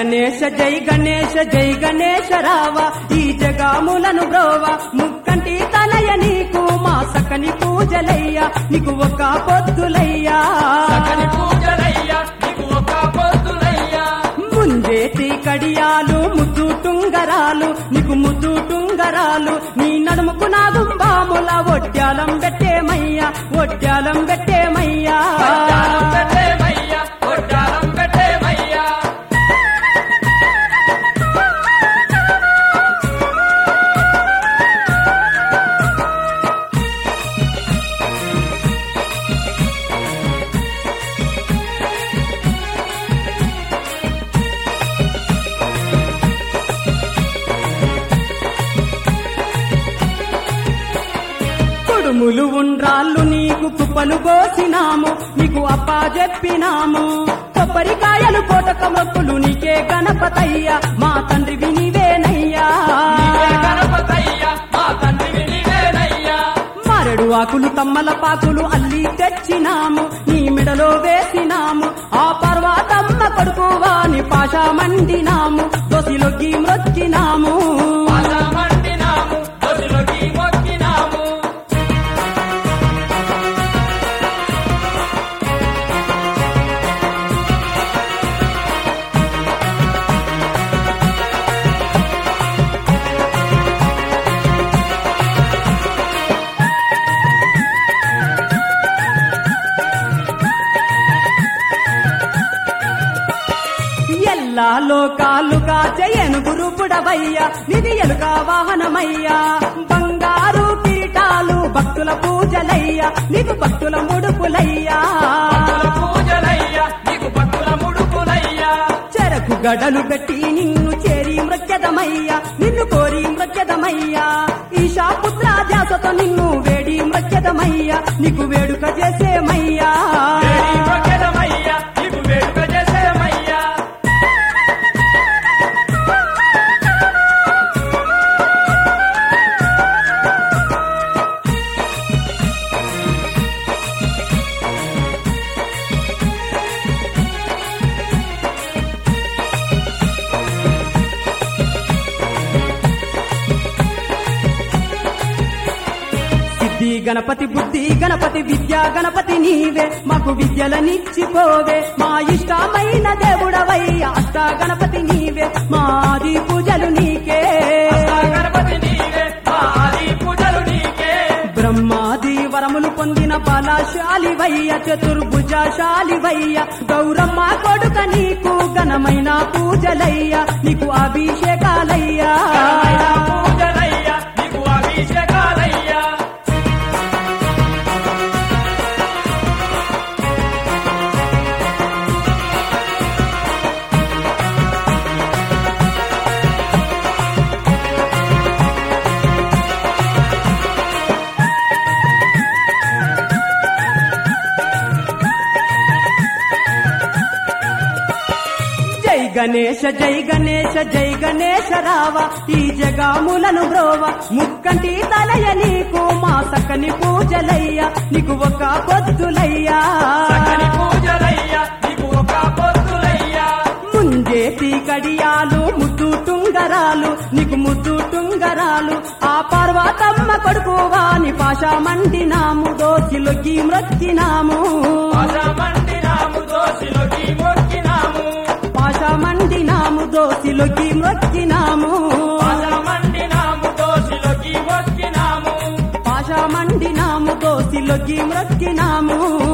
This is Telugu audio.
గణేశ జై గణేశ జై గణేశ రావ ఈ జగాములను బ్రోవ ముక్కంటి తనయ నీకు మా సకని పూజలయ్యా నీకు ఒక పొద్దులయ్యా సకలి పూజలయ్యా నీకు ఒక పొద్దులయ్యా ముంజేతి కడియాలు ముద్దు టుంగరాలు నీకు ముద్దు టుంగరాలు నీ నడుముకు నా గుంబాముల ఒడ్యాలం పెట్టేమయ్యా ఒడ్యాలం పెట్టేమయ్యా వడ్డానం పెట్టేమయ్యా వడ్డానం పెట్టేమయ్యా కుడుములు ఉండ్రాళ్ళు నీకు కుప్పలు కోసినాము నీకు అప్పా చెప్పినాము కొబ్బరికాయలు కోటక మొక్కులు నీకే గణపతయ్యా మా తండ్రి వినివేనయ్యా నీవే గణపతయ్యా మా తండ్రివి నీవేనయ్యా మరడు ఆకులు తమ్మల పాకులు అల్లి తెచ్చినాము నీ మెడలో వేసినాము ఆ పర్వతమ్మ కొడుకు వాని పాష మండినాము దోసిలోకి మ్రొక్కినాము పాదమంటినాము దొరిలోకి మొక్కినాము ఎల్లా లోకాలుగా జయనుగురు పుడవయ్యా నిధి ఎలుక వాహనమయ్యా బంగారు కిరీటాలు భక్తుల పూజలయ్యా నీకు భక్తుల ముడుపులయ్యా భక్తుల పూజలయ్యా నీకు భక్తుల ముడుపులయ్యా చెరకు గడలు పెట్టి నిన్ను చేరి మృత్యదమయ్యా నిన్ను కోరి మృత్యదమయ్యా ఈశా పుత్ర జాసతో నిన్ను వేడి మృత్యదమయ్యా నీకు వేడుక చేసేమయ్యా వేడి మొక్కెదమయ్యా నీకు వేడుక చేసేమయ్యా సిద్ధి గణపతి బుద్ధి గణపతి విద్య గణపతి నీవే మాకు విద్యలనిచ్చిపోవే మా ఇష్టమైన దేవుడవయ్యా అష్ట గణపతి నీవే మాది పూజలు నీకే అష్టా గణపతి నీవే మా ఆది పూజలు నీకే బ్రహ్మాది వరములు పొందిన బలశాలివయ్య చతుర్భుజశాలివయ్య గౌరమ్మ కొడుక నీకు ఘనమైన పూజలయ్య నీకు అభిషేకాలయ్యా ఘనమైన పూజలయ్యా నీకు అభిషేకాలయ్యా జై గణేశ జై గణేశ జై గణేశ రావ ఈ జగాములను బ్రోవ ముక్కంటి తలయ నీకు మా సక్కని పూజలయ్యా నీకు ఒక పొద్దులయ్యా సకలి పూజలయ్యా నీకు ఒక పొద్దులయ్యా ముంజేతి కడియాలు ముద్దు టుంగరాలు నీకు ముద్దు టుంగరాలు ఆ పర్వతమ్మ కొడుకు వాని పాష మండినాము దోసిలోకి మ్రొక్కినాము పాదమంటినాము దోసిలోకి మొక్కినాము పాష మండినాము దోసిలోకి మ్రొక్కినాము పాదమంటినాము దోసిలోకి మొక్కినాము పాష మండినాము దోసిలోకి మ్రొక్కినాము